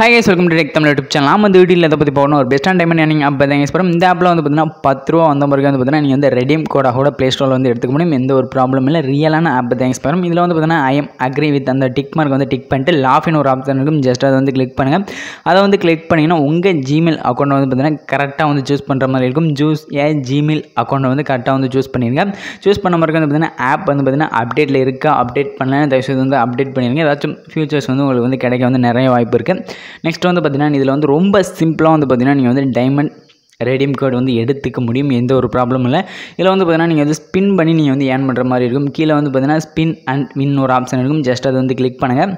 hi guys welcome to tech Tamil YouTube channel நம்ம இந்த வீடியோவில் இதை பற்றி போகணும் ஒரு பெஸ்ட்டான டைம் நீங்கள் அப்போ தான் யூஸ் இந்த ஆப்பில் வந்து பார்த்தீங்கன்னா பத்து ரூபா வந்த பிறகு வந்து பார்த்தீங்கன்னா நீங்கள் வந்து ரெடீம் கோடாக கூட ப்ளே ஸ்டோரில் வந்து எடுத்துக்க முடியும் எந்த ஒரு ப்ராப்ளம் இல்லை ரியலான ஆப் தான் யூஸ் பண்ணும் இதில் வந்து பார்த்தீங்கன்னா ஐ எம் அக்ரி வித் அந்த டிக் மார்க் வந்து டிக் பண்ணிட்டு லாஃபின் ஒரு ஆப்ஷன் இருக்கும் ஜஸ்ட் அதை வந்து கிளிக் பண்ணுங்கள் அதை வந்து கிளிக் பண்ணிங்கன்னா உங்கள் ஜிமெயில் அக்கௌண்ட் வந்து பார்த்தீங்கன்னா கரெக்டாக வந்து சூஸ் பண்ணுற மாதிரி இருக்கும் ஜூஸ் ஏ ஜிமெயில் அக்கௌண்ட்டை வந்து கரெக்டாக வந்து சூஸ் பண்ணிடுங்க சூஸ் பண்ண பிறகு வந்து பார்த்தீங்கன்னா ஆப் வந்து பார்த்தீங்கன்னா அப்டேட்டில் இருக்கா அப்டேட் பண்ணலாம் தயவுசெய்து வந்து அப்டேட் பண்ணிடுங்க ஏதாச்சும் ஃபியூச்சர்ஸ் வந்து உங்களுக்கு வந்து கிடைக்க வந்து நிறைய வாய்ப்பு இருக்குது நெக்ஸ்ட் வந்து பார்த்தீங்கன்னா இதில் வந்து ரொம்ப சிம்பிளாக வந்து பார்த்தீங்கன்னா நீங்கள் வந்து டைமண்ட் ரெடீம் கார்டு வந்து எடுத்துக்க முடியும் எந்த ஒரு ப்ராப்ளமும் இல்லை இதில் வந்து பார்த்தீங்கன்னா நீங்கள் வந்து ஸ்பின் பண்ணி நீங்கள் வந்து ஏர்ன் பண்ணுற மாதிரி இருக்கும் கீழே வந்து பார்த்தீங்கன்னா ஸ்பின் அண்ட் வின் ஒரு ஆப்ஷன் இருக்கும் ஜஸ்ட் அதை வந்து கிளிக் பண்ணுங்கள்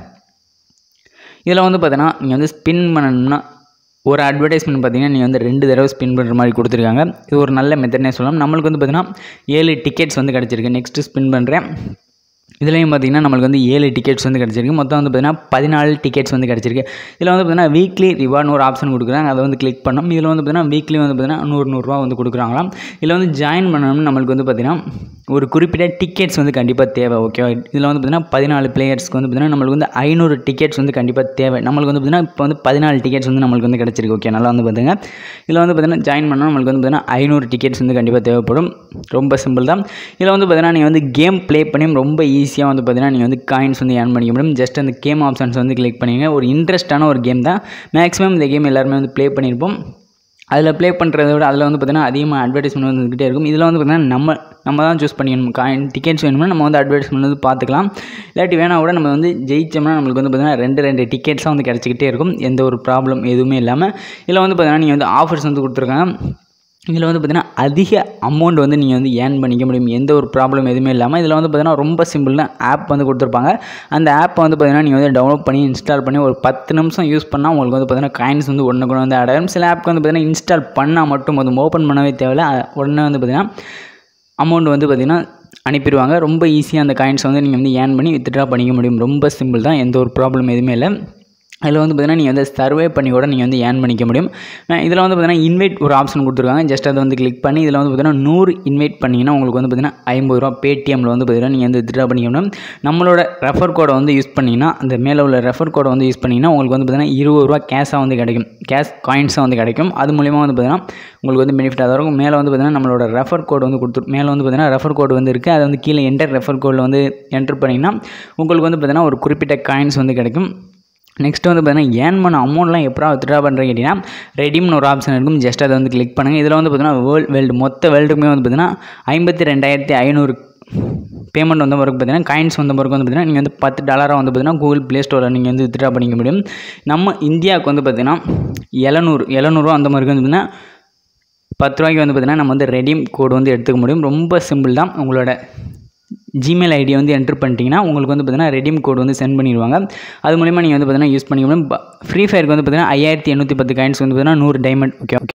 இதில் வந்து பார்த்தீங்கன்னா நீங்கள் வந்து ஸ்பின் பண்ணணும்னா ஒரு அட்வர்டைஸ்மெண்ட் பார்த்தீங்கன்னா நீங்கள் வந்து ரெண்டு தடவை ஸ்பின் பண்ணுற மாதிரி கொடுத்துருக்காங்க இது ஒரு நல்ல மெத்தட்னே சொல்லலாம் நம்மளுக்கு வந்து பார்த்தீங்கன்னா ஏழு டிக்கெட்ஸ் வந்து கிடச்சிருக்கு நெக்ஸ்ட்டு ஸ்பின் பண்ணுறேன் இதுலேயும் பார்த்தீங்கன்னா நம்மளுக்கு வந்து ஏழு டிக்கெட்ஸ் வந்து கிடச்சிருக்கு மொத்தம் வந்து பார்த்தீங்கன்னா பதினாலு டிக்கெட்ஸ் வந்து கிடச்சிருக்கு இதில் வந்து பார்த்தீங்கன்னா வீக்லி ரிவார்ட்னு ஒரு ஆப்ஷன் கொடுக்குறாங்க அதை வந்து கிளிக் பண்ணோம் இதில் வந்து பார்த்தீங்கன்னா வீக்லி வந்து பார்த்தீங்கன்னா நூறு நூறுரூவா வந்து கொடுக்குறாங்களாம் இதில் வந்து ஜாயின் பண்ணணும்னு நம்மளுக்கு வந்து பார்த்தீங்கன்னா ஒரு குறிப்பிட்ட டிக்கெட்ஸ் வந்து கண்டிப்பாக தேவை ஓகேவா இதில் வந்து பார்த்தீங்கன்னா பதினாலு பிளேயர்ஸ்க்கு வந்து பார்த்தீங்கன்னா நம்மளுக்கு வந்து ஐநூறு டிக்கெட்ஸ் வந்து கண்டிப்பாக தேவை நம்மளுக்கு வந்து பார்த்தீங்கன்னா இப்போ வந்து பதினாலு டிக்கெட்ஸ் வந்து நம்மளுக்கு வந்து கிடச்சிருக்கு ஓகே நல்லா வந்து பார்த்துங்க இதில் வந்து பார்த்தீங்கன்னா ஜாயின் பண்ணால் நம்மளுக்கு வந்து பார்த்தீங்கன்னா ஐநூறு டிக்கெட்ஸ் வந்து கண்டிப்பாக தேவைப்படும் ரொம்ப சிம்பிள் தான் இதில் வந்து பார்த்தீங்கன்னா நீங்கள் வந்து கேம் ப்ளே பண்ணி ரொம்ப ஈஸியாக வந்து பார்த்தீங்கன்னா நீங்கள் வந்து காயின்ஸ் வந்து ஏர்ன் பண்ணிக்க முடியும் ஜஸ்ட் அந்த கேம் ஆப்ஷன்ஸ் வந்து கிளிக் பண்ணிங்க ஒரு இன்ட்ரெஸ்ட்டான ஒரு கேம் தான் மேக்ஸிமம் இந்த கேம் எல்லாருமே வந்து ப்ளே பண்ணியிருப்போம் அதில் ப்ளே பண்ணுறத விட அதில் வந்து பார்த்திங்கன்னா அதிகமாக அட்வர்டைஸ்மெண்ட் வந்துக்கிட்டே இருக்கும் இதில் வந்து பார்த்திங்கன்னா நம்ம நம்ம தான் சூஸ் பண்ணிக்கணும் காயின் டிக்கெட்ஸ் வேணும்னா நம்ம வந்து அட்வர்டைஸ்மெண்ட் வந்து பார்த்துக்கலாம் இல்லாட்டி வேணா கூட நம்ம வந்து ஜெயிச்சோம்னா நம்மளுக்கு வந்து பார்த்திங்கன்னா ரெண்டு ரெண்டு டிக்கெட்ஸாக வந்து கிடச்சிக்கிட்டே இருக்கும் எந்த ஒரு ப்ராப்ளம் எதுவுமே இல்லாமல் இதில் வந்து பார்த்திங்கன்னா நீங்கள் வந்து ஆஃபர்ஸ் வந்து கொடுத்துருக்காங்க இதில் வந்து பார்த்திங்கன்னா அதிக அமௌண்ட் வந்து நீங்கள் வந்து ஏர்ன் பண்ணிக்க முடியும் எந்த ஒரு ப்ராப்ளம் எதுவுமே இல்லாமல் இதில் வந்து பார்த்திங்கன்னா ரொம்ப சிம்பிள்னா ஆப் வந்து கொடுத்துருப்பாங்க அந்த ஆப்பை வந்து பார்த்திங்கன்னா நீங்கள் வந்து டவுன்லோட் பண்ணி இன்ஸ்டால் பண்ணி ஒரு பத்து நிமிஷம் யூஸ் பண்ணால் உங்களுக்கு வந்து பார்த்திங்கன்னா காயின்ஸ் வந்து ஒன்று கூட வந்து ஆட் ஆகும் சில ஆப்க்கு வந்து பார்த்திங்கன்னா இன்ஸ்டால் பண்ணால் மட்டும் போதும் ஓப்பன் பண்ணவே தேவையில்ல உடனே வந்து பார்த்திங்கன்னா அமௌண்ட் வந்து பார்த்திங்கன்னா அனுப்பிடுவாங்க ரொம்ப ஈஸியாக அந்த காயின்ஸ் வந்து நீங்கள் வந்து ஏர்ன் பண்ணி வித்ட்ரா பண்ணிக்க முடியும் ரொம்ப சிம்பிள் தான் எந்த ஒரு ப்ராப்ளம் எதுவுமே இல்லை அதில் வந்து பார்த்திங்கன்னா நீங்கள் வந்து சர்வே பண்ணி கூட நீங்கள் வந்து ஏர்ன் பண்ணிக்க முடியும் இதில் வந்து பார்த்திங்கன்னா இன்வைட் ஒரு ஆப்ஷன் கொடுத்துருக்காங்க ஜஸ்ட் அதை வந்து கிளிக் பண்ணி இதில் வந்து பார்த்திங்கன்னா நூறு இன்வைட் பண்ணிங்கன்னா உங்களுக்கு வந்து பார்த்திங்கன்னா ஐம்பது ரூபா பேடிஎம்மில் வந்து பார்த்திங்கன்னா நீங்கள் வந்து வித்ட்ரா பண்ணிக்க முடியும் நம்மளோட ரெஃபர் கோடை வந்து யூஸ் பண்ணிங்கன்னா அந்த மேலே உள்ள ரெஃபர் கோடை வந்து யூஸ் பண்ணிங்கன்னா உங்களுக்கு வந்து பார்த்திங்கன்னா இருபது ரூபா கேஷாக வந்து கிடைக்கும் கேஷ் காயின்ஸாக வந்து கிடைக்கும் அது மூலிமா வந்து பார்த்திங்கன்னா உங்களுக்கு வந்து பெனிஃபிட்டாக இருக்கும் மேலே வந்து பார்த்திங்கன்னா நம்மளோட ரெஃபர் கோடு வந்து கொடுத்து மேலே வந்து பார்த்திங்கன்னா ரெஃபர் கோடு வந்து இருக்குது அது வந்து கீழே என்டர் ரெஃபர் கோடில் வந்து என்டர் பண்ணிங்கன்னா உங்களுக்கு வந்து பார்த்திங்கன்னா ஒரு குறிப்பிட்ட காயின்ஸ் வந்து கிடைக்கும் நெக்ஸ்ட் வந்து பார்த்தீங்கன்னா ஏர்ன் பண்ண அமௌண்ட்லாம் எப்படா வித்ட்ரா பண்ணுறீங்க கேட்டிங்கன்னா ரெடிம்னு ஒரு ஆப்ஷன் இருக்கும் ஜஸ்ட் அதை வந்து கிளிக் பண்ணுங்கள் இதில் வந்து பார்த்தீங்கன்னா வேர்ல்டு வேர்ல்டு மொத்த வேர்ல்டுக்குமே வந்து பார்த்தீங்கன்னா ஐம்பத்தி ரெண்டாயிரத்தி ஐநூறு பேமெண்ட் வந்த பிறகு பார்த்தீங்கன்னா காயின்ஸ் வந்த பிறகு வந்து பார்த்தீங்கன்னா நீங்கள் வந்து பத்து டாலராக வந்து பார்த்தீங்கன்னா கூகுள் ப்ளே ஸ்டோரில் நீங்கள் வந்து வித்ட்ரா பண்ணிக்க முடியும் நம்ம இந்தியாவுக்கு வந்து பார்த்தீங்கன்னா எழுநூறு எழுநூறுவா அந்த மாதிரி வந்து பார்த்தீங்கன்னா பத்து ரூபாய்க்கு வந்து பார்த்தீங்கன்னா நம்ம வந்து ரெடீம் கோடு வந்து எடுத்துக்க முடியும் ரொம்ப சிம்பிள் தான் உங்களோட ஜிமெயில் ஐடியை வந்து என்ட்ரு பண்ணிட்டீங்கன்னா உங்களுக்கு வந்து பார்த்தீங்கன்னா ரெடீம் கோடு வந்து சென்ட் பண்ணிடுவாங்க அது மூலிமா நீங்கள் வந்து பார்த்தீங்கன்னா யூஸ் பண்ணிக்க முடியும் ஃப்ரீ ஃபயருக்கு வந்து பார்த்தீங்கன்னா ஐயாயிரத்தி எண்ணூற்றி பத்து காயின்ஸ் வந்து பார்த்தீங்கன்னா நூறு டைமண்ட் ஓகே ஓகே